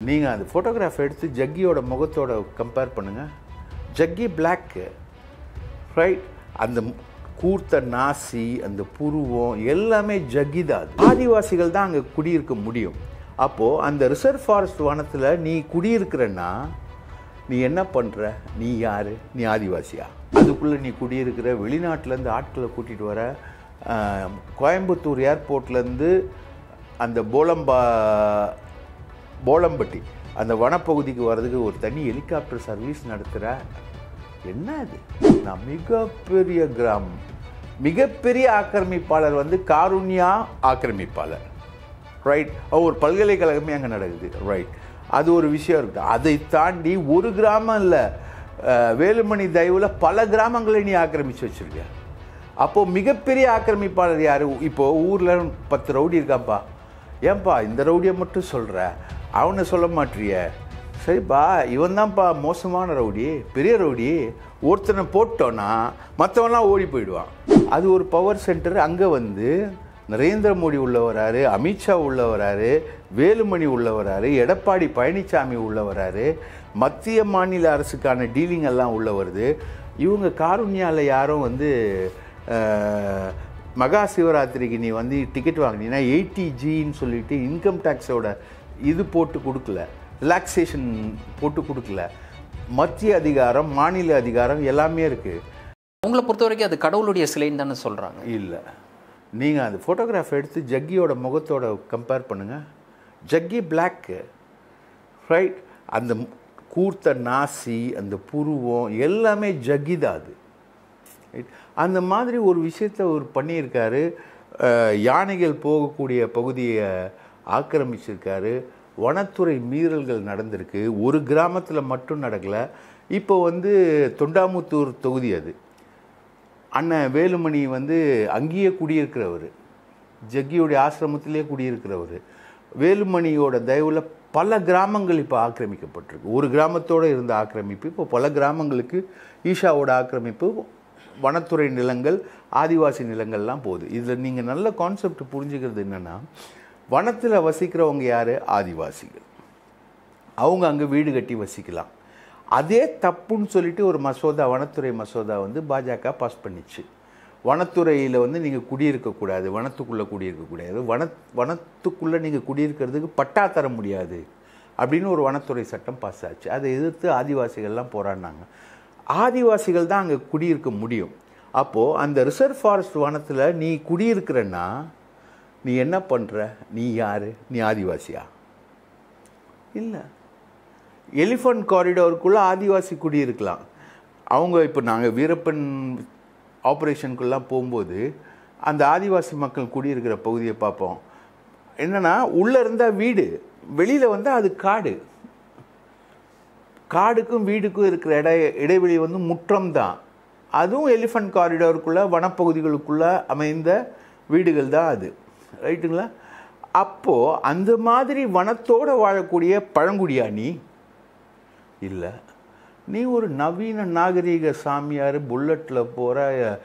நீங்கள் அந்த ஃபோட்டோகிராஃப் எடுத்து ஜக்கியோட முகத்தோட கம்பேர் பண்ணுங்கள் ஜக்கி பிளாக்கு ரைட் அந்த கூர்த்த நாசி அந்த புருவம் எல்லாமே ஜக்கி தான் அது. ஆதிவாசிகள் தான் அங்கே குடியிருக்க முடியும் அப்போது அந்த ரிசர்வ் ஃபாரஸ்ட் வனத்தில் நீ குடியிருக்கிறன்னா நீ என்ன பண்ணுற நீ யார் நீ ஆதிவாசியா அதுக்குள்ளே நீ குடியிருக்கிற வெளிநாட்டிலேருந்து ஆட்களை கூட்டிகிட்டு வர ஆஹ், கோயம்புத்தூர் ஏர்போர்ட்லேருந்து அந்த போலம்பா போலம்பட்டி அந்த வனப்பகுதிக்கு வர்றதுக்கு ஒரு தனி ஹெலிகாப்டர் சர்வீஸ் நடத்துகிற என்ன அது நான் மிகப்பெரிய கிராமம் மிகப்பெரிய ஆக்கிரமிப்பாளர் வந்து காருண்யா ஆக்கிரமிப்பாளர் ரைட் ஒரு பல்கலைக்கழகமே அங்கே நடக்குது ரைட் அது ஒரு விஷயம் இருக்குது அதை தாண்டி ஒரு கிராமம் இல்லை வேலுமணி தயவுல பல கிராமங்களை நீ ஆக்கிரமிச்சு வச்சிருக்க அப்போது மிகப்பெரிய ஆக்கிரமிப்பாளர் யார் இப்போது ஊரில் பத்து ரவுடி இருக்கான்ப்பா ஏன்பா இந்த ரவுடியை மட்டும் சொல்கிற அவனை சொல்ல மாட்டிய சரிப்பா இவன் தான்ப்பா மோசமான ரவுடி பெரிய ரவுடி ஒருத்தனை போட்டோன்னா மற்றவன்லாம் ஓடி போயிடுவான் அது ஒரு பவர் சென்டர் அங்கே வந்து நரேந்திர மோடி உள்ள வராரு அமித்ஷா உள்ள வராரு வேலுமணி உள்ள வராரு எடப்பாடி பழனிசாமி உள்ள வராரு மத்திய மாநில அரசுக்கான டீலிங் எல்லாம் உள்ள வருது இவங்க காருண்யாவில் யாரும் வந்து அஹ், மகா சிவராத்திரிக்கு நீ வந்து டிக்கெட் வாங்கினீங்கன்னா எயிட்டி ஜின்னு சொல்லிட்டு இன்கம் டேக்ஸோட இது போட்டு கொடுக்கல ரிலாக்ஸேஷன் போட்டு கொடுக்கல மத்திய அதிகாரம் மாநில அதிகாரம் எல்லாமே இருக்குது உங்களை பொறுத்த வரைக்கும் அது கடவுளுடைய சிலைன்னு தானே சொல்கிறாங்க இல்லை நீங்கள் அந்த ஃபோட்டோகிராஃப் எடுத்து ஜக்கியோட முகத்தோட கம்பேர் பண்ணுங்கள் ஜக்கி பிளாக்கு ரைட் அந்த கூர்த்த நாசி அந்த புருவம் எல்லாமே ஜக்கி தான் அது Right? அந்த மாதிரி ஒரு விஷயத்த அவர் பண்ணியிருக்காரு அஹ், யானைகள் போகக்கூடிய பகுதியை ஆக்கிரமிச்சிருக்காரு வனத்துறை மீறல்கள் நடந்திருக்கு ஒரு கிராமத்தில் மட்டும் நடக்கலை இப்போ வந்து தொண்டாமுத்தூர் தொகுதி அது அண்ணன் வேலுமணி வந்து அங்கேயே குடியிருக்கிறவர் ஜக்கியோடைய ஆசிரமத்திலே குடியிருக்கிறவர் வேலுமணியோட தயவுல பல கிராமங்கள் இப்போ ஆக்கிரமிக்கப்பட்டிருக்கு ஒரு கிராமத்தோடு இருந்த ஆக்கிரமிப்பு இப்போ பல கிராமங்களுக்கு ஈஷாவோட ஆக்கிரமிப்பு வனத்துறை நிலங்கள் ஆதிவாசி நிலங்கள்லாம் போகுது இதில் நீங்கள் நல்ல கான்செப்ட் புரிஞ்சுக்கிறது என்னென்னா வனத்தில் வசிக்கிறவங்க யார் ஆதிவாசிகள் அவங்க அங்கே வீடு கட்டி வசிக்கலாம் அதே தப்புன்னு சொல்லிட்டு ஒரு மசோதா வனத்துறை மசோதா வந்து பாஜக பாஸ் பண்ணிச்சு வனத்துறையில் வந்து நீங்கள் குடியிருக்கக்கூடாது வனத்துக்குள்ளே குடியிருக்கக்கூடாது வன வனத்துக்குள்ளே நீங்கள் குடியிருக்கிறதுக்கு பட்டா தர முடியாது அப்படின்னு ஒரு வனத்துறை சட்டம் பாஸ் ஆச்சு அதை எதிர்த்து ஆதிவாசிகள்லாம் போராடினாங்க ஆதிவாசிகள் தான் அங்கே குடியிருக்க முடியும் அப்போது அந்த ரிசர்வ் ஃபாரஸ்ட் வனத்தில் நீ குடியிருக்கிறன்னா நீ என்ன பண்ணுற நீ யார் நீ ஆதிவாசியா இல்லை எலிஃபண்ட் காரிடோருக்குள்ளே ஆதிவாசி குடியிருக்கலாம் அவங்க இப்போ நாங்கள் வீரப்பன் ஆப்ரேஷனுக்குள்ளலாம் போகும்போது அந்த ஆதிவாசி மக்கள் குடியிருக்கிற பகுதியை பார்ப்போம் என்னன்னா உள்ளே இருந்தால் வீடு வெளியில் வந்தால் அது காடு காடுக்கும் வீடுக்கும் இருக்கிற இட இடைவெளி வந்து முற்றம் தான் அதுவும் எலிஃபண்ட் காரிடோருக்குள்ளே வனப்பகுதிகளுக்குள்ளே அமைந்த வீடுகள் தான் அது ரைட்டுங்களா அப்போது அந்த மாதிரி வனத்தோடு வாழக்கூடிய பழங்குடியா நீ இல்லை நீ ஒரு நவீன நாகரீக சாமியார் புல்லட்டில் போகிற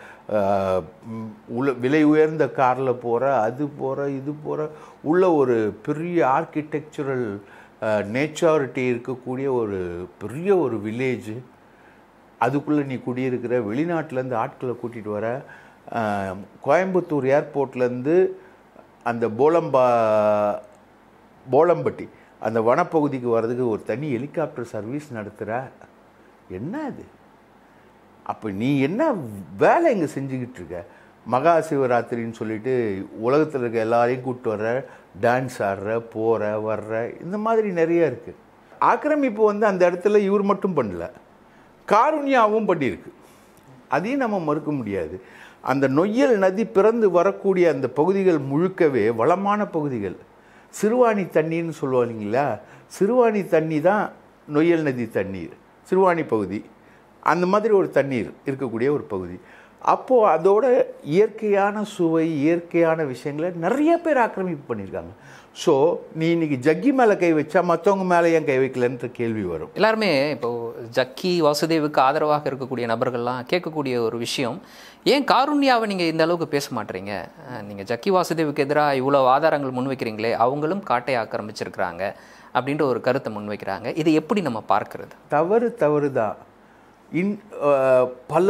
உள்ள விலை உயர்ந்த காரில் போகிற அது போகிற இது போகிற உள்ள ஒரு பெரிய ஆர்கிடெக்சுரல் நேச்சுராலிட்டி இருக்கக்கூடிய ஒரு பெரிய ஒரு வில்லேஜ் அதுக்குள்ளே நீ குடியிருக்கிற வெளிநாட்டிலேருந்து ஆட்களை கூட்டிகிட்டு வர அஹ், கோயம்புத்தூர் ஏர்போர்ட்லேருந்து அந்த போலம்பா போலம்பட்டி அந்த வனப்பகுதிக்கு வர்றதுக்கு ஒரு தனி ஹெலிகாப்டர் சர்வீஸ் நடத்துகிற என்ன அது அப்போ நீ என்ன வேலை இங்கே செஞ்சுக்கிட்டு இருக்க மகா சிவராத்திரின்னு சொல்லிட்டு உலகத்தில் இருக்க எல்லாரையும் கூப்பிட்டு வர்ற டான்ஸ் ஆடுற போகிற வர்ற இந்த மாதிரி நிறைய இருக்குது ஆக்கிரமிப்பு வந்து அந்த இடத்துல இவர் மட்டும் பண்ணல காருண்யாவும் பண்ணியிருக்கு அதையும் நம்ம மறுக்க முடியாது அந்த நொய்யல் நதி பிறந்து வரக்கூடிய அந்த பகுதிகள் முழுக்கவே வளமான பகுதிகள் சிறுவாணி தண்ணீர்னு சொல்லுவாங்க இல்லைங்களா சிறுவாணி தண்ணி தான் நொய்யல் நதி தண்ணீர் சிறுவாணி பகுதி அந்த மாதிரி ஒரு தண்ணீர் இருக்கக்கூடிய ஒரு பகுதி அப்போது அதோட இயற்கையான சுவை இயற்கையான விஷயங்களை நிறைய பேர் ஆக்கிரமிப்பு பண்ணியிருக்காங்க ஸோ நீ இன்னைக்கு ஜக்கி மேலே கை வச்சா மற்றவங்க மேலே ஏன் கை வைக்கலன்ற கேள்வி வரும் எல்லாருமே இப்போ ஜக்கி வாசுதேவுக்கு ஆதரவாக இருக்கக்கூடிய நபர்கள்லாம் கேட்கக்கூடிய ஒரு விஷயம் ஏன் காருண்யாவை நீங்கள் இந்த அளவுக்கு பேச மாட்டீங்க நீங்கள் ஜக்கி வாசுதேவுக்கு எதிராக இவ்வளோ ஆதாரங்கள் முன்வைக்கிறீங்களே அவங்களும் காட்டை ஆக்கிரமிச்சிருக்கிறாங்க அப்படின்ற ஒரு கருத்தை முன்வைக்கிறாங்க இதை எப்படி நம்ம பார்க்கிறது தவறு தவறு தான் இன் அஹ், பல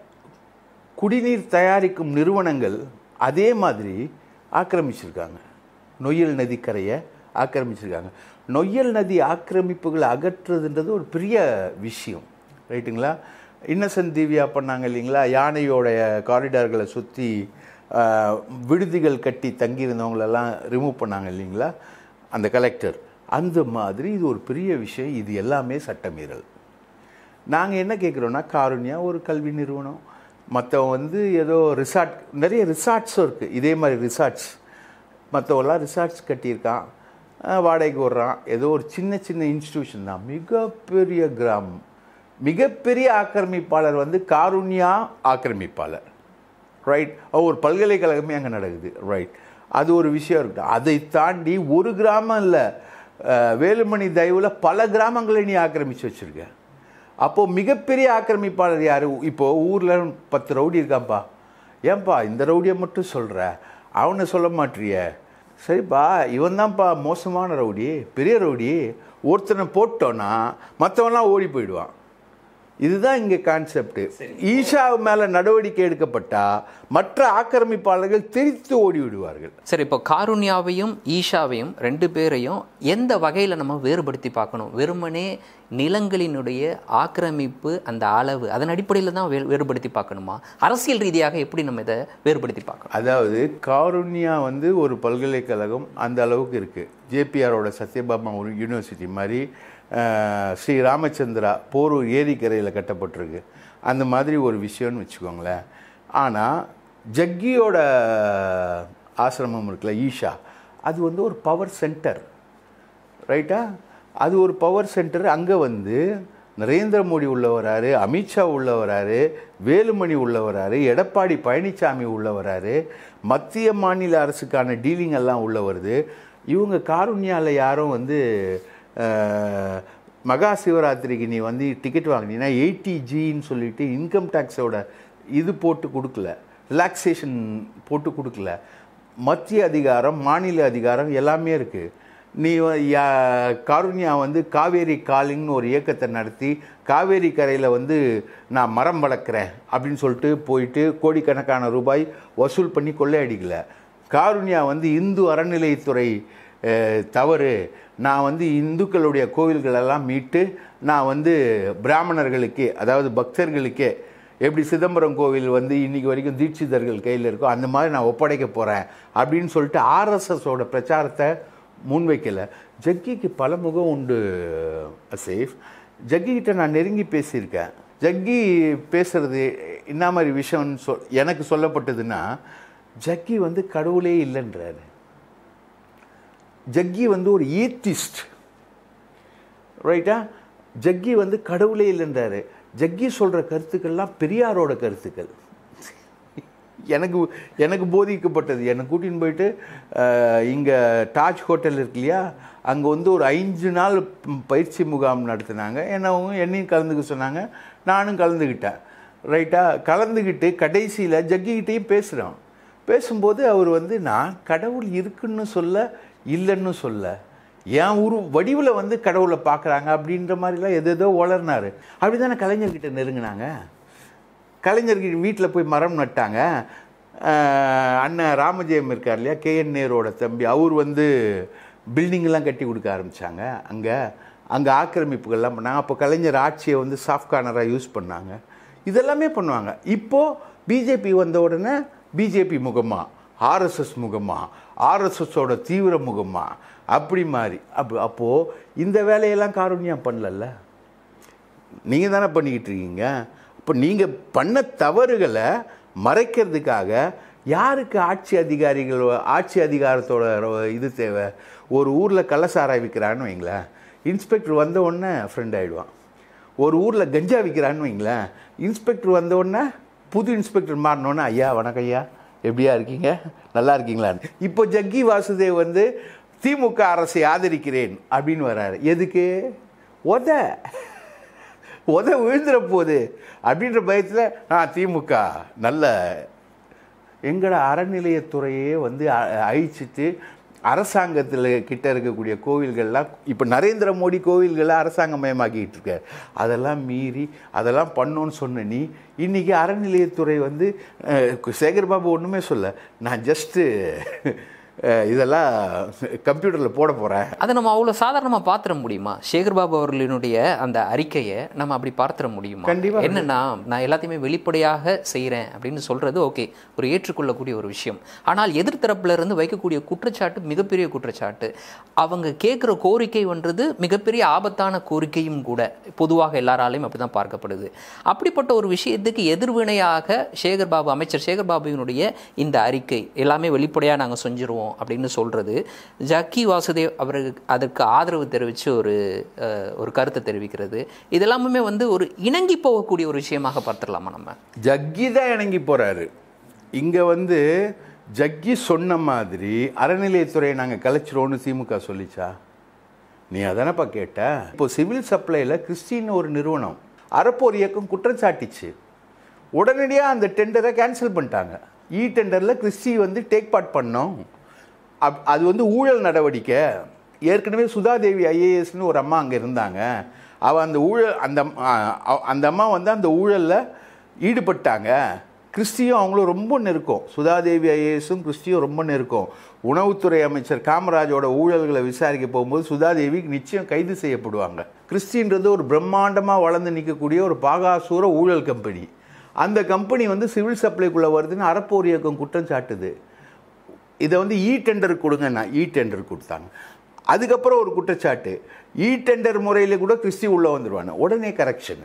குடிநீர் தயாரிக்கும் நிறுவனங்கள் அதே மாதிரி ஆக்கிரமிச்சிருக்காங்க நொய்யல் நதிக்கரையை ஆக்கிரமிச்சிருக்காங்க நொய்யல் நதி ஆக்கிரமிப்புகளை அகற்றுறதுன்றது ஒரு பெரிய விஷயம் ரைட்டுங்களா இன்னசென்ட் திவ்யா பண்ணாங்க இல்லைங்களா யானையோடைய காரிடார்களை சுற்றி விடுதிகள் கட்டி தங்கியிருந்தவங்களெல்லாம் ரிமூவ் பண்ணாங்க இல்லைங்களா அந்த கலெக்டர் அந்த மாதிரி இது ஒரு பெரிய விஷயம் இது எல்லாமே சட்டமீறல் நாங்கள் என்ன கேட்குறோன்னா காருண்யா ஒரு கல்வி நிறுவனம் மற்றவங்க வந்து ஏதோ ரிசார்ட் நிறைய ரிசார்ட்ஸும் இருக்குது இதே மாதிரி ரிசார்ட்ஸ் மற்றவங்களாம் ரிசார்ட்ஸ் கட்டியிருக்கான் அஹ் வாடகைக்கு விட்றான் ஏதோ ஒரு சின்ன சின்ன இன்ஸ்டிடியூஷன் தான் மிகப்பெரிய கிராமம் மிகப்பெரிய ஆக்கிரமிப்பாளர் வந்து காருண்யா ஆக்கிரமிப்பாளர் ரைட் ஒரு பல்கலைக்கழகமே அங்கே நடக்குது ரைட் அது ஒரு விஷயம் இருக்கட்டும் அதை தாண்டி ஒரு கிராமம் இல்லை வேலுமணி தயவில் பல கிராமங்களை நீ ஆக்கிரமித்து வச்சுருக்க அப்போது மிகப்பெரிய ஆக்கிரமிப்பாளர் யார் இப்போது ஊரில் பத்து ரவுடி இருக்கான்ப்பா ஏன்பா இந்த ரவுடியை மட்டும் சொல்கிற அவனை சொல்ல மாட்டிய சரிப்பா இவன் தான்ப்பா மோசமான ரவுடி பெரிய ரவுடி ஒருத்தனை போட்டோன்னா மற்றவன்லாம் ஓடி போயிடுவான் இதுதான் இங்கே கான்செப்ட் ஈஷா மேலே நடவடிக்கை எடுக்கப்பட்டா மற்ற ஆக்கிரமிப்பாளர்கள் தெரித்து ஓடி விடுவார்கள் சரி இப்போ காருண்யாவையும் ஈஷாவையும் ரெண்டு பேரையும் எந்த வகையில் நம்ம வேறுபடுத்தி பார்க்கணும் வெறுமனே நிலங்களினுடைய ஆக்கிரமிப்பு அந்த அளவு அதன் அடிப்படையில் தான் வே வேறுபடுத்தி பார்க்கணுமா அரசியல் ரீதியாக எப்படி நம்ம இதை வேறுபடுத்தி பார்க்கணும் அதாவது காருண்யா வந்து ஒரு பல்கலைக்கழகம் அந்த அளவுக்கு இருக்குது ஜேபிஆரோட சத்யபாமா ஒரு யூனிவர்சிட்டி மாதிரி அஹ், ஸ்ரீ ராமச்சந்திரா போரூர் ஏரிக்கரையில் கட்டப்பட்டிருக்கு அந்த மாதிரி ஒரு விஷயம்னு வச்சுக்கோங்களேன் ஆனால் ஜக்கியோட ஆசிரமம் இருக்குல்ல ஈஷா அது வந்து ஒரு பவர் சென்டர் ரைட்டா அது ஒரு பவர் சென்டர் அங்கே வந்து நரேந்திர மோடி உள்ள வராரு அமித்ஷா உள்ள வராரு வேலுமணி உள்ள வராரு எடப்பாடி பழனிசாமி உள்ள வராரு மத்திய மாநில அரசுக்கான டீலிங் எல்லாம் உள்ள வருது இவங்க காருண்யாவில் யாரும் வந்து அஹ், மகா சிவராத்திரிக்கு நீ வந்து டிக்கெட் வாங்கினீங்கன்னா எயிட்டி ஜின்னு சொல்லிட்டு இன்கம் டேக்ஸோட இது போட்டு கொடுக்கல ரிலாக்ஸேஷன் போட்டு கொடுக்கல மத்திய அதிகாரம் மாநில அதிகாரம் எல்லாமே இருக்குது நீ வ- யா- காருண்யா வந்து காவேரி காலிங்னு ஒரு இயக்கத்தை நடத்தி காவேரி கரையில் வந்து நான் மரம் வளர்க்குறேன் அப்படின்னு சொல்லிட்டு போயிட்டு கோடிக்கணக்கான ரூபாய் வசூல் பண்ணி கொள்ளையடிக்கல காருண்யா வந்து இந்து அறநிலையத்துறை அஹ், தவறு நான் வந்து இந்துக்களுடைய கோவில்களெல்லாம் மீட்டு நான் வந்து பிராமணர்களுக்கே அதாவது பக்தர்களுக்கே எப்படி சிதம்பரம் கோவில் வந்து இன்னைக்கு வரைக்கும் தீட்சிதர்கள் கையில் இருக்கோ அந்த மாதிரி நான் ஒப்படைக்க போகிறேன் அப்படின்னு சொல்லிட்டு ஆர்எஸ்எஸோட பிரச்சாரத்தை முன்வைக்கல ஜக்கிக்கு பல முகம் உண்டு அசேஃப் ஜக்கி கிட்ட நான் நெருங்கி பேசியிருக்கேன் ஜக்கி பேசுறது என்ன மாதிரி விஷயம்னு சொல் எனக்கு சொல்லப்பட்டதுன்னா ஜக்கி வந்து கடவுளே இல்லைன்றாரு ஜக்கி வந்து ஒரு ஈத்திஸ்ட் ரைட்டா ஜக்கி வந்து கடவுளே இல்லைன்றாரு ஜக்கி சொல்கிற கருத்துக்கள்லாம் பெரியாரோட கருத்துக்கள் எனக்கு எனக்கு போதிக்கப்பட்டது என்னை கூட்டின்னு போயிட்டு இங்கே தாஜ் ஹோட்டல் இருக்கு இல்லையா அங்கே வந்து ஒரு ஐந்து நாள் ம், பயிற்சி முகாம் நடத்தினாங்க என்னவும் என்னையும் கலந்துக்க சொன்னாங்க நானும் கலந்துக்கிட்டேன் ரைட்டா கலந்துக்கிட்டு கடைசியில் ஜக்கிக்கிட்டேயும் பேசுகிறோம் பேசும்போது அவர் வந்து நான் கடவுள் இருக்குன்னு சொல்ல இல்லைன்னு சொல்ல என் உரு வடிவில் வந்து கடவுளை பார்க்குறாங்க அப்படின்ற மாதிரிலாம் எது ஏதோ வளர்னாரு அப்படி தானே கலைஞர்கிட்ட நெருங்கினாங்க கலைஞர்கள் வீட்டில் போய் மரம் நட்டாங்க அஹ் அண்ணன் ராமஜெயம் இருக்கார் இல்லையா கேஎன் நேரோட தம்பி அவர் வந்து பில்டிங்கெல்லாம் கட்டி கொடுக்க ஆரம்பித்தாங்க அங்கே அங்கே ஆக்கிரமிப்புகள்லாம் பண்ணாங்க அப்போ கலைஞர் ஆட்சியை வந்து சாஃப்ட் கார்னராக யூஸ் பண்ணாங்க இதெல்லாமே பண்ணுவாங்க இப்போது பிஜேபி வந்த உடனே பிஜேபி முகமா ஆர்எஸ்எஸ் முகமா ஆர்எஸ்எஸோட தீவிர முகமா அப்படி மாதிரி அப்போ அப்போது இந்த வேலையெல்லாம் காருண்யா பண்ணலல்ல நீங்கள் தானே பண்ணிக்கிட்டு இருக்கீங்க அப்போ நீங்கள் பண்ண தவறுகளை மறைக்கிறதுக்காக யாருக்கு ஆட்சி அதிகாரிகள் ஆட்சி அதிகாரத்தோட ரொ- இது தேவை ஒரு ஊரில் கள்ளசாராய் விற்கிறான்னு வைங்களேன் இன்ஸ்பெக்டர் வந்த உடனே ஃப்ரெண்ட் ஆகிடுவான் ஒரு ஊரில் கஞ்சா விற்கிறான்னு வைங்களேன் இன்ஸ்பெக்டர் வந்த உடனே புது இன்ஸ்பெக்டர் மாறினோன்னே ஐயா வணக்கம் ஐயா எப்படியா இருக்கீங்க நல்லா இருக்கீங்களான்னு இப்போ ஜக்கி வாசுதேவ் வந்து திமுக அரசை ஆதரிக்கிறேன் அப்படின்னு வராரு எதுக்கு உத உத விழுந்துற போகுது அப்படின்ற பயத்தில் ஆ திமுக நல்ல எங்கட அறநிலையத்துறையே வந்து அ- அழிச்சிட்டு அரசாங்கத்தில் கிட்ட இருக்கக்கூடிய கோவில்கள்லாம் இப்போ நரேந்திர மோடி கோவில்களை அரசாங்கமயமாக்கிட்டு இருக்காரு அதெல்லாம் மீறி அதெல்லாம் பண்ணோன்னு சொன்ன நீ இன்னைக்கு அறநிலையத்துறை வந்து அஹ், சேகர் பாபு ஒன்றுமே சொல்ல நான் ஜஸ்ட்டு இதெல்லாம் கம்ப்யூட்டரில் போட போகிறேன் அதை நம்ம அவ்வளோ சாதாரணமாக பார்த்துட முடியுமா சேகர் பாபு அவர்களினுடைய அந்த அறிக்கையை நம்ம அப்படி பார்த்துட முடியுமா கண்டிப்பா. என்னன்னா நான் எல்லாத்தையுமே வெளிப்படையாக செய்கிறேன் அப்படின்னு சொல்றது ஓகே ஒரு ஏற்றுக்கொள்ளக்கூடிய ஒரு விஷயம் ஆனால் எதிர்த்தரப்புல இருந்து வைக்கக்கூடிய குற்றச்சாட்டு மிகப்பெரிய குற்றச்சாட்டு அவங்க கேட்குற கோரிக்கை வன்றது மிகப்பெரிய ஆபத்தான கோரிக்கையும் கூட பொதுவாக எல்லாராலையும் அப்படி தான் பார்க்கப்படுது அப்படிப்பட்ட ஒரு விஷயத்துக்கு எதிர்வினையாக சேகர் பாபு அமைச்சர் சேகர் பாபுவினுடைய இந்த அறிக்கை எல்லாமே வெளிப்படையாக நாங்கள் செஞ்சிருவோம் அப்படின்னு சொல்றது ஜக்கி வாசுதேவ் அவருக்கு அதற்கு ஆதரவு தெரிவித்து ஒரு அஹ், ஒரு கருத்தை தெரிவிக்கிறது இதெல்லாமே வந்து ஒரு இணங்கி போகக்கூடிய ஒரு விஷயமாக பார்த்துடலாமா நம்ம ஜக்கி தான் இணங்கி போகிறாரு இங்கே வந்து ஜக்கி சொன்ன மாதிரி அறநிலையத்துறையை நாங்கள் கலைச்சிரோன்னு திமுக சொல்லிச்சா நீ அதானப்பா கேட்ட இப்போ சிவில் சப்ளையில் கிறிஸ்டின் ஒரு நிறுவனம் அறப்போர் இயக்கம் குற்றம் சாட்டிச்சு உடனடியாக அந்த டெண்டரை கேன்சல் பண்ணிட்டாங்க இ டெண்டரில் கிறிஸ்டி வந்து டேக் பார்ட் பண்ணோம் அப் அது வந்து ஊழல் நடவடிக்கை ஏற்கனவே சுதாதேவி ஐஏஎஸ்னு ஒரு அம்மா அங்கே இருந்தாங்க அவள் அந்த ஊழல் அந்த அம்- ஆ, அவ- அந்த அம்மா வந்து அந்த ஊழலில் ஈடுபட்டாங்க கிறிஸ்டியும் அவங்களும் ரொம்ப நெருக்கம் சுதாதேவி ஐஏஎஸும் கிறிஸ்டியும் ரொம்ப நெருக்கம் உணவுத்துறை அமைச்சர் காமராஜோட ஊழல்களை விசாரிக்க போகும்போது சுதாதேவி நிச்சயம் கைது செய்யப்படுவாங்க கிறிஸ்டின்றது ஒரு பிரம்மாண்டமாக வளர்ந்து நிற்கக்கூடிய ஒரு பாகாசூர ஊழல் கம்பெனி அந்த கம்பெனி வந்து சிவில் சப்ளைக்குள்ளே வருதுன்னு அறப்போர் இயக்கம் குற்றம் சாட்டுது இதை வந்து இ டெண்டர் கொடுங்கன்னா இ டெண்டர் கொடுத்தாங்க அதுக்கப்புறம் ஒரு குற்றச்சாட்டு இ டெண்டர் முறையில் கூட கிறிஸ்டி உள்ளே வந்துடுவாங்க உடனே கரெக்ஷன்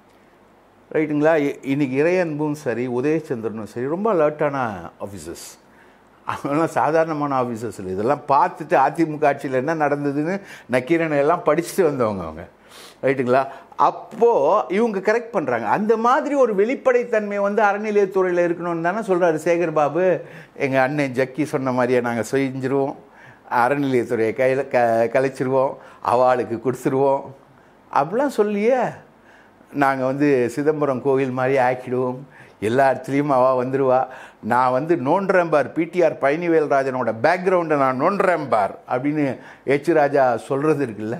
ரைட்டுங்களா இ- இன்னைக்கு இறையன்பும் சரி உதயச்சந்திரனும் சரி ரொம்ப அலர்ட்டான ஆஃபீஸர்ஸ் அவங்களாம் சாதாரணமான ஆஃபீஸர்ஸ் இல்லை இதெல்லாம் பார்த்துட்டு அதிமுக ஆட்சியில் என்ன நடந்ததுன்னு நக்கீரனை எல்லாம் படிச்சுட்டு வந்தவங்க அவங்க ரைட்டுங்களா அப்போது இவங்க கரெக்ட் பண்ணுறாங்க அந்த மாதிரி ஒரு வெளிப்படைத்தன்மை வந்து அறநிலையத்துறையில் இருக்கணும்னு தானே சொல்கிறாரு சேகர் பாபு எங்கள் அண்ணன் ஜக்கி சொன்ன மாதிரியே நாங்கள் செஞ்சிருவோம் அறநிலையத்துறையை கையில் க கலைச்சிருவோம் அவாளுக்கு கொடுத்துருவோம் அப்படிலாம் சொல்லியே நாங்கள் வந்து சிதம்பரம் கோவில் மாதிரி ஆக்கிடுவோம் எல்லா இடத்துலையும் அவள் வந்துடுவா நான் வந்து நோண்டுறேன் பார் பிடிஆர் பழனிவேல்ராஜனோட பேக்ரவுண்டை நான் நோண்டுறேன் பார் அப்படின்னு எச் ராஜா சொல்கிறது இருக்குல்ல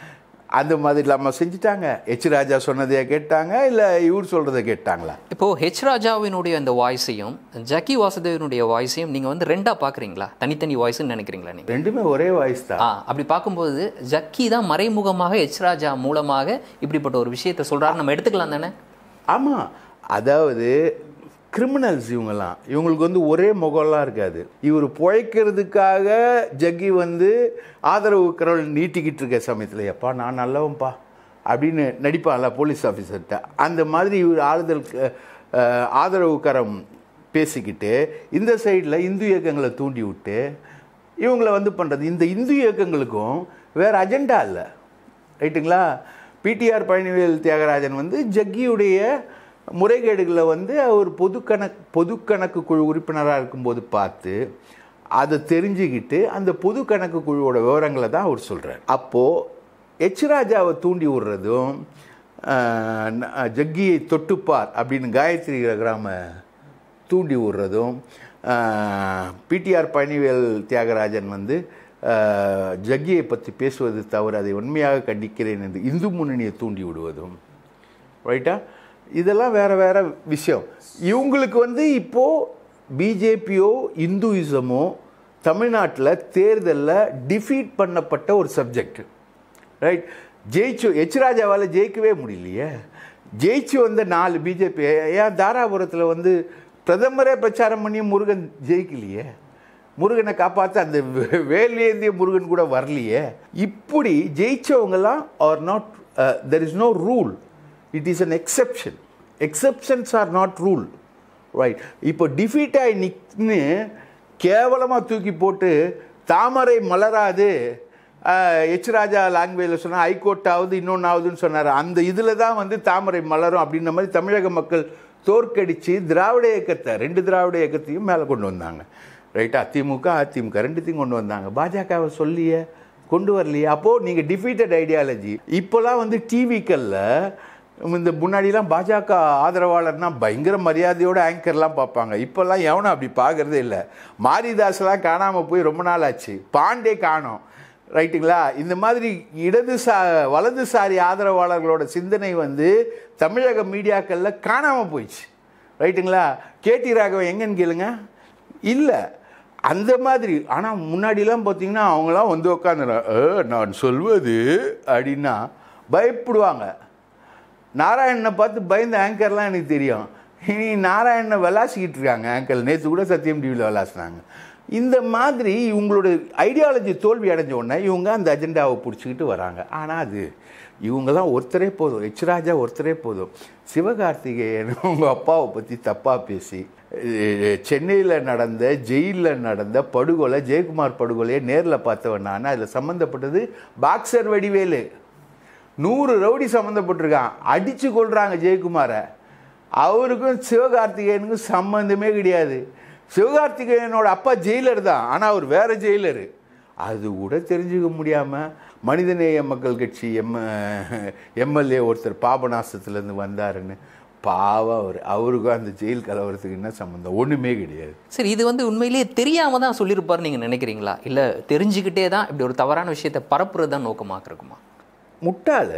அந்த மாதிரி இல்லாமல் செஞ்சுட்டாங்க எச் ராஜா சொன்னதையே கேட்டாங்க இல்லை இவர் சொல்கிறத கேட்டாங்களா இப்போ ஹெச் ராஜாவினுடைய அந்த வாய்ஸையும் ஜக்கி வாசுதேவனுடைய வாய்ஸையும் நீங்க வந்து ரெண்டா பாக்குறீங்களா தனித்தனி வாய்ஸ்னு நினைக்கிறீங்களா நீங்க ரெண்டுமே ஒரே வாய்ஸ் தான் ஆ அப்படி பார்க்கும்போது ஜக்கி தான் மறைமுகமாக ஹெச் ராஜா மூலமாக இப்படிப்பட்ட ஒரு விஷயத்தை சொல்றாரு நம்ம எடுத்துக்கலாம் தானே ஆமாம் அதாவது கிரிமினல்ஸ் இவங்கெல்லாம் இவங்களுக்கு வந்து ஒரே முகம்லாம் இருக்காது இவர் பிழைக்கிறதுக்காக ஜக்கி வந்து ஆதரவு கரல் நீட்டிக்கிட்டு இருக்க சமயத்தில் எப்பா நான் நல்லவன்ப்பா அப்படின்னு நடிப்பான்ல போலீஸ் ஆஃபீஸர்கிட்ட அந்த மாதிரி இவர் ஆறுதல் க- அஹ், ஆதரவு கரம் பேசிக்கிட்டு இந்த சைடில் இந்து இயக்கங்களை தூண்டி விட்டு இவங்களை வந்து பண்ணுறது இந்த இந்து இயக்கங்களுக்கும் வேறு அஜெண்டா இல்லை ரைட்டுங்களா பிடிஆர் பழனிவேல் தியாகராஜன் வந்து ஜக்கியுடைய முறைகேடுகளை வந்து அவர் பொது கணக்கு பொது கணக்கு குழு உறுப்பினராக இருக்கும்போது பார்த்து அதை தெரிஞ்சுக்கிட்டு அந்த பொது கணக்கு குழுவோட விவரங்களை தான் அவர் சொல்கிறார் அப்போது எச் ராஜாவை தூண்டி விடுறதும் ஆஹ், ந- ஜக்கியை தொட்டுப்பார் அப்படின்னு காயத்ரி கிராம தூண்டி விடுறதும் பிடிஆர் பழனிவேல் தியாகராஜன் வந்து ஆஹ், ஜக்கியை பற்றி பேசுவது தவறு அதை உண்மையாக கண்டிக்கிறேன் என்று இந்து முன்னணியை தூண்டி விடுவதும் ரைட்டா இதெல்லாம் வேற வேற விஷயம் இவங்களுக்கு வந்து இப்போ பிஜேபியோ இந்துயிசமோ தமிழ்நாட்டில் தேர்தலில் டிஃபீட் பண்ணப்பட்ட ஒரு சப்ஜெக்ட் ரைட் ஜெயிச்சு எச் ராஜாவால் ஜெயிக்கவே முடியலையே ஜெயிச்சு வந்த நாலு பிஜேபி ஏன் தாராபுரத்தில் வந்து பிரதமரே பிரச்சாரம் பண்ணி முருகன் ஜெயிக்கலையே முருகனை காப்பாற்ற அந்த வே- வேலேந்திய முருகன் கூட வரலையே இப்படி ஜெயிச்சவங்கலாம் are not there is no rule it is an exception exceptions are not rule right இப்போ டிஃபீட் ஆகி நிற்குன்னு கேவலமாக தூக்கி போட்டு தாமரை மலராது ஆஹ், எச் ராஜா லாங்குவேஜில் சொன்னால் ஹைகோர்ட் ஆகுது இன்னொன்று ஆகுதுன்னு சொன்னார் அந்த இதில் தான் வந்து தாமரை மலரும் அப்படின்ற மாதிரி தமிழக மக்கள் தோற்கடிச்சு திராவிட இயக்கத்தை ரெண்டு திராவிட இயக்கத்தையும் மேலே கொண்டு வந்தாங்க ரைட்டா திமுக அதிமுக ரெண்டுத்தையும் கொண்டு வந்தாங்க பாஜகவை சொல்லியே கொண்டு வரலையே அப்போது நீங்கள் டிஃபீட்டட் ஐடியாலஜி இப்போலாம் வந்து டிவிக்களில் இந்த முன்னாடிலாம் பாஜக ஆதரவாளர்னா பயங்கர மரியாதையோட ஆங்கர்லாம் பார்ப்பாங்க இப்போல்லாம் எவனும் அப்படி பார்க்கறதே இல்லை மாரிதாஸ்லாம் காணாமல் போய் ரொம்ப நாள் ஆச்சு பாண்டே காணோம் ரைட்டுங்களா இந்த மாதிரி இடதுசா வலதுசாரி ஆதரவாளர்களோட சிந்தனை வந்து தமிழக மீடியாக்களில் காணாமல் போயிடுச்சு ரைட்டுங்களா கேடி ராகவன் எங்கன்னு கேளுங்க இல்லை அந்த மாதிரி ஆனால் முன்னாடிலாம் பார்த்தீங்கன்னா அவங்களாம் வந்து உட்காந்துரு நான் சொல்வது அப்படின்னா பயப்படுவாங்க நாராயணனை பார்த்து பயந்த ஆங்கர்லாம் எனக்கு தெரியும் இனி நாராயணனை விளாசிக்கிட்டு இருக்காங்க ஆங்கர் நேற்று கூட சத்தியம் டிவியில் விளாசினாங்க இந்த மாதிரி இவங்களோட ஐடியாலஜி தோல்வி அடைஞ்ச உடனே இவங்க அந்த அஜெண்டாவை பிடிச்சிக்கிட்டு வராங்க ஆனால் அது இவங்க தான் ஒருத்தரே போதும் எச் ராஜா ஒருத்தரே போதும் சிவகார்த்திகேயன் உங்கள் அப்பாவை பற்றி தப்பாக பேசி சென்னையில் நடந்த ஜெயிலில் நடந்த படுகொலை ஜெயக்குமார் படுகொலையை நேரில் பார்த்தவன் நான் அதில் சம்மந்தப்பட்டது பாக்ஸர் வடிவேலு நூறு ரவுடி சம்மந்தப்பட்டிருக்கான் அடித்து கொள்கிறாங்க ஜெயக்குமாரை அவருக்கும் சிவகார்த்திகேயனுக்கும் சம்மந்தமே கிடையாது சிவகார்த்திகேயனோட அப்பா ஜெயிலர் தான் ஆனால் அவர் வேற ஜெயிலரு அது கூட தெரிஞ்சுக்க முடியாமல் மனிதநேய மக்கள் கட்சி எம் எம்எல்ஏ ஒருத்தர் பாபநாசத்துலேருந்து வந்தாருன்னு பாவம் அவர் அவருக்கும் அந்த ஜெயில் கலவரத்துக்கு என்ன சம்மந்தம் ஒன்றுமே கிடையாது சரி இது வந்து உண்மையிலேயே தெரியாம தான் சொல்லியிருப்பாரு நீங்க நினைக்கிறீங்களா இல்ல தெரிஞ்சுக்கிட்டே தான் இப்படி ஒரு தவறான விஷயத்தை பரப்புறது தான் நோக்கமாக இருக்குமா முட்டாள்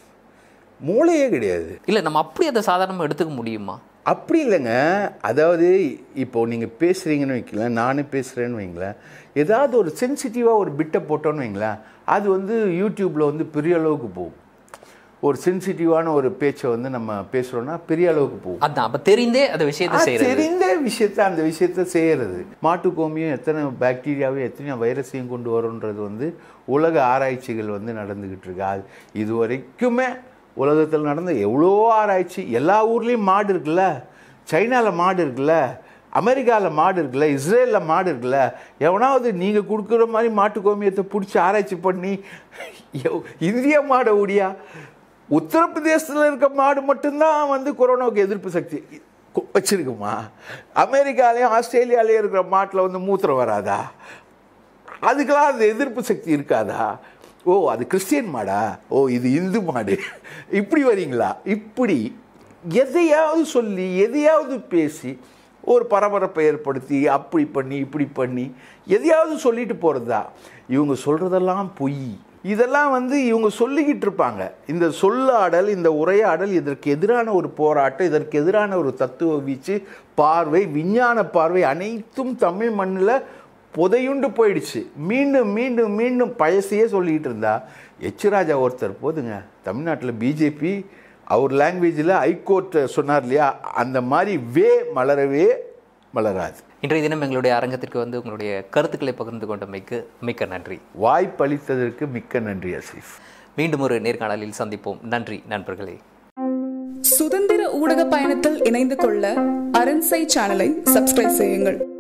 மூளையே கிடையாது இல்ல நம்ம அப்படி அதை சாதாரணமா எடுத்துக்க முடியுமா அப்படி இல்லைங்க அதாவது இப்போ நீங்கள் பேசுகிறீங்கன்னு வைங்களேன் நானே பேசுகிறேன்னு வைங்களேன் ஏதாவது ஒரு சென்சிட்டிவாக ஒரு பிட்டை போட்டோன்னு வைங்களேன் அது வந்து யூடியூப்பில் வந்து பெரிய அளவுக்கு போகும் ஒரு சென்சிட்டிவான ஒரு பேச்சை வந்து நம்ம பேசுகிறோன்னா பெரிய அளவுக்கு போகும் அதான் அப்ப தெரிந்தே அந்த விஷயத்தை அது செய்யறது தெரிந்த விஷயத்த அந்த விஷயத்த செய்யறது மாட்டுக்கோமியம் எத்தனை பாக்டீரியாவையும் எத்தனை வைரஸையும் கொண்டு வரும்ன்றது வந்து உலக ஆராய்ச்சிகள் வந்து நடந்துக்கிட்டு இருக்கு அது இது வரைக்குமே உலகத்தில் நடந்த எவ்வளோ ஆராய்ச்சி எல்லா ஊர்லேயும் மாடு இருக்குல்ல சைனாவில் மாடு இருக்குல்ல அமெரிக்காவில் மாடு இருக்குல்ல இஸ்ரேலில் மாடு இருக்குல்ல எவனாவது நீங்கள் கொடுக்குற மாதிரி மாட்டு கோமியத்தை பிடிச்சி ஆராய்ச்சி பண்ணி எவ்- இந்திய மாடை ஓடியா உத்தரப்பிரதேசத்தில் இருக்க மாடு மட்டும்தான் வந்து கொரோனாவுக்கு எதிர்ப்பு சக்தி கு- வச்சிருக்குமா அமெரிக்காலையும் ஆஸ்திரேலியாலையும் இருக்கிற மாட்டில் வந்து மூத்திரம் வராதா அதுக்கெல்லாம் அந்த எதிர்ப்பு சக்தி இருக்காதா ஓ அது கிறிஸ்டியன் மாடா ஓ இது இந்து மாடு இப்படி வரீங்களா இப்படி எதையாவது சொல்லி எதையாவது பேசி ஒரு பரபரப்பை ஏற்படுத்தி அப்படி பண்ணி இப்படி பண்ணி எதையாவது சொல்லிட்டு போகிறதா இவங்க சொல்கிறதெல்லாம் பொய் இதெல்லாம் வந்து இவங்க சொல்லிக்கிட்டு இருப்பாங்க இந்த சொல்லாடல் இந்த உரையாடல் இதற்கு எதிரான ஒரு போராட்டம் இதற்கு எதிரான ஒரு தத்துவ வீச்சு பார்வை விஞ்ஞான பார்வை அனைத்தும் தமிழ் மண்ணில் புதையுண்டு போயிடுச்சு மீண்டும் மீண்டும் மீண்டும் பழசையே சொல்லிக்கிட்டு இருந்தா எச் ராஜா ஒருத்தர் போதுங்க தமிழ்நாட்டில் பிஜேபி அவர் லாங்குவேஜில் ஹைகோர்ட் சொன்னார் இல்லையா அந்த மாதிரி வே மலரவே மலராது இன்றைய தினம் எங்களுடைய அரங்கத்திற்கு வந்து உங்களுடைய கருத்துக்களை பகிர்ந்து கொண்டமைக்கு மிக்க நன்றி வாய்ப்பளித்ததற்கு மிக்க நன்றி அசீஃப் மீண்டும் ஒரு நேர்காணலில் சந்திப்போம் நன்றி நண்பர்களே சுதந்திர ஊடக பயணத்தில் இணைந்து கொள்ள அரண்சை சேனலை சப்ஸ்கிரைப் செய்யுங்கள்